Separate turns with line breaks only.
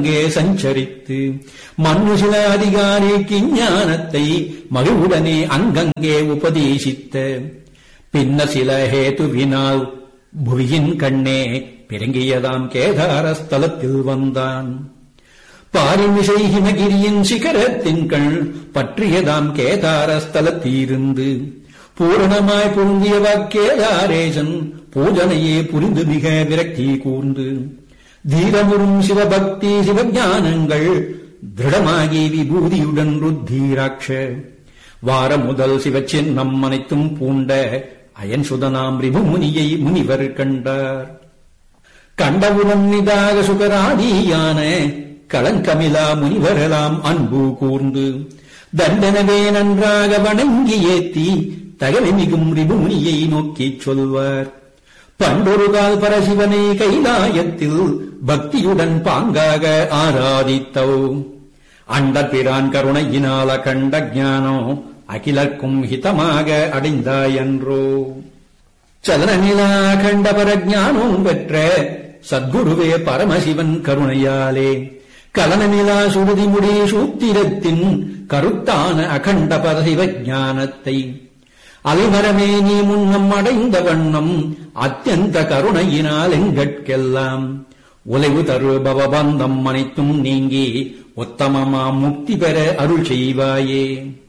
அங்கங்கே சஞ்சரித்து மண்ணு சில அதிகாரிக்கு ஞானத்தை மகிழ்வுடனே அங்கங்கே உபதேசித்த பின்ன சில ஹேதுவினால் புவியின் கண்ணே பிறங்கியதாம் கேதாரஸ்தலத்தில் வந்தான் பாரிமிசை ஹிமகிரியின் சிகரத்தின் கண் பற்றியதாம் கேதாரஸ்தலத்தீருந்து பூரணமாய் பொருந்தியவ கேதாரேசன் பூஜனையே புரிந்து மிக விரக்தி கூர்ந்து தீரமுறும் சிவபக்தி சிவஞானங்கள் திருடமாகி விபூதியுடன் ருத்தீராட்ச வாரம் முதல் சிவச்சின்னம் அனைத்தும் பூண்ட அயன் சுதனாம் ரிபுமுனியை முனிவர் கண்டார் கண்டவுடன் நிதாக சுகராதியான களங்கமிலா முனிவரெல்லாம் அன்பு கூர்ந்து தண்டனவே நன்றாக வணங்கி ஏத்தி தகவை மிகும் ரிபுமுனியை நோக்கிச் சொல்வார் பண்டொரு கால் பரசிவனை கைலாயத்தில் பக்தியுடன் பாங்காக ஆராதித்தோ அண்ட பிரான் கருணையினால கண்ட ஞானோ அகிலர்க்கும் ஹிதமாக அடைந்தாயன்றோ சதனநிலா கண்ட பரஜானம் பெற்ற சத்குருவே பரமசிவன் கருணையாலே கலனநிலா சுருதி முடி சூத்திரத்தின் கருத்தான அகண்ட பரசிவ ஞானத்தை அலைமரமே நீ முன்னம் அடைந்த வண்ணம் அத்தியந்த கருணையினால் எங்கட்கெல்லாம் உலைவு தரு பவபந்தம் அனைத்தும் நீங்கி உத்தமமாம் முக்தி பெற அருள் செய்வாயே